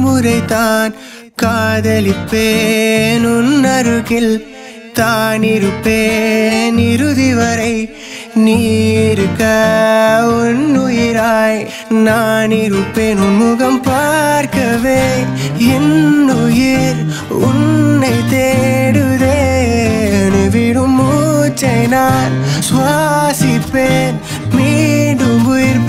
முறைதான் காதலிப்பேன் உன் அருகில் தான் இருப்பேன் இறுதி வரை நீ இருக்க உன் உயிராய் நான் இருப்பேன் உன் முகம் பார்க்கவே என் உயிர் உன்னை தேடுதே நீ விடும் மூச்சை நான் சுவாசிப்பேன் மீண்டும் உயிர்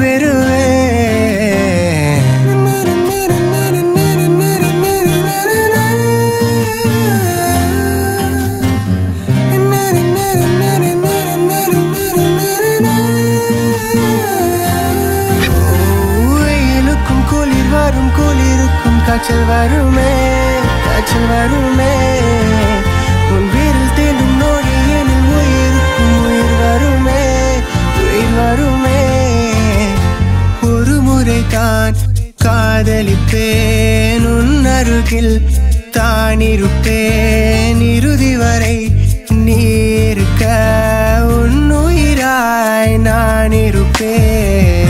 பெறுவேன் வெயிலுக்கும் குளிர் வரும் குளிருக்கும் காய்ச்சல் வருமே காய்ச்சல் வருமே உன் வீரில் தேடும் நோடியனில் உயிருக்கும் உயிர் வருமே உயிர் வருமே ஒரு முறை தான் காதலிப்பேன் உன் அருகில் தான் இருப்பேன் இறுதி வரை நீ இருக்க உன் உயிராய் நான் இருப்பேன்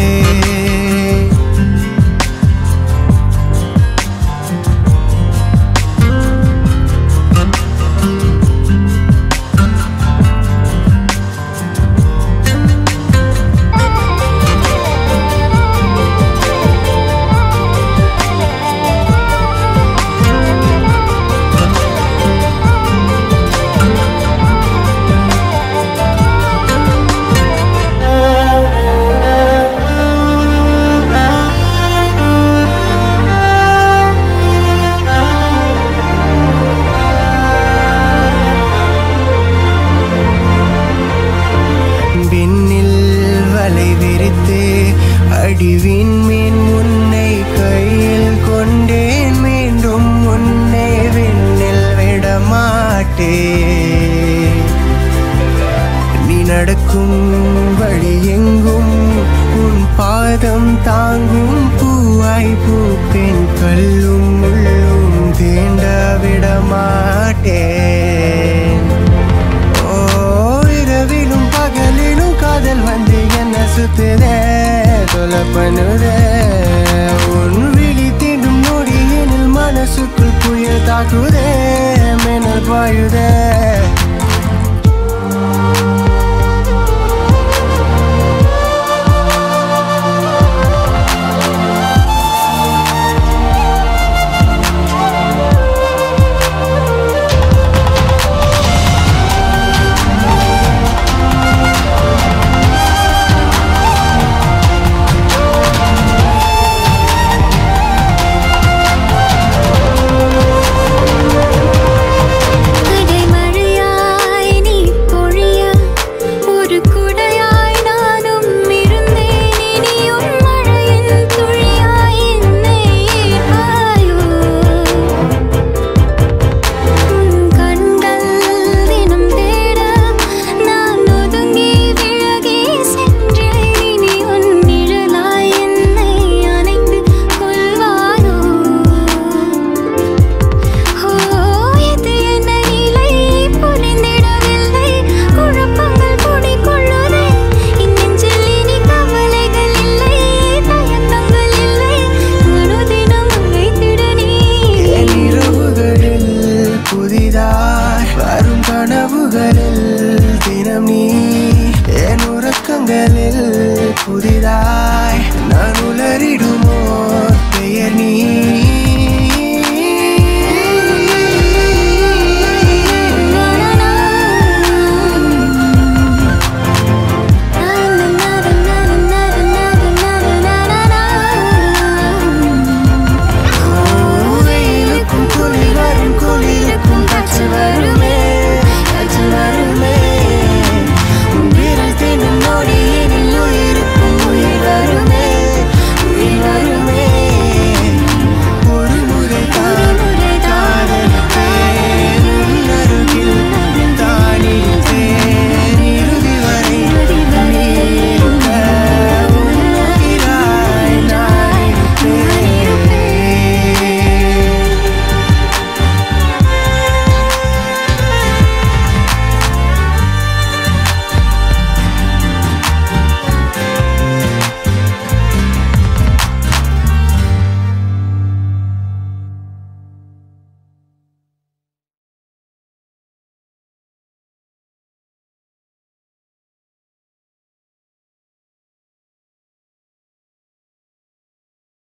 விண்ணில் வலை விரித்து அடிவின் மீன் உன்னை கையில் கொண்டேன் மீண்டும் உன்னை விண்ணில் விடமாட்டேன் நீ நடக்கும் வழி எங்கும் உன் பாதம் தாங்கும் பூவாய் பூப்பேன் கல்லும் முள்ளும் தீண்ட விடமாட்டேன் ஓ இரவிலும் பகலிலும் காதல் வந்து என்ன சுத்துதே தொலை பண்ணுதே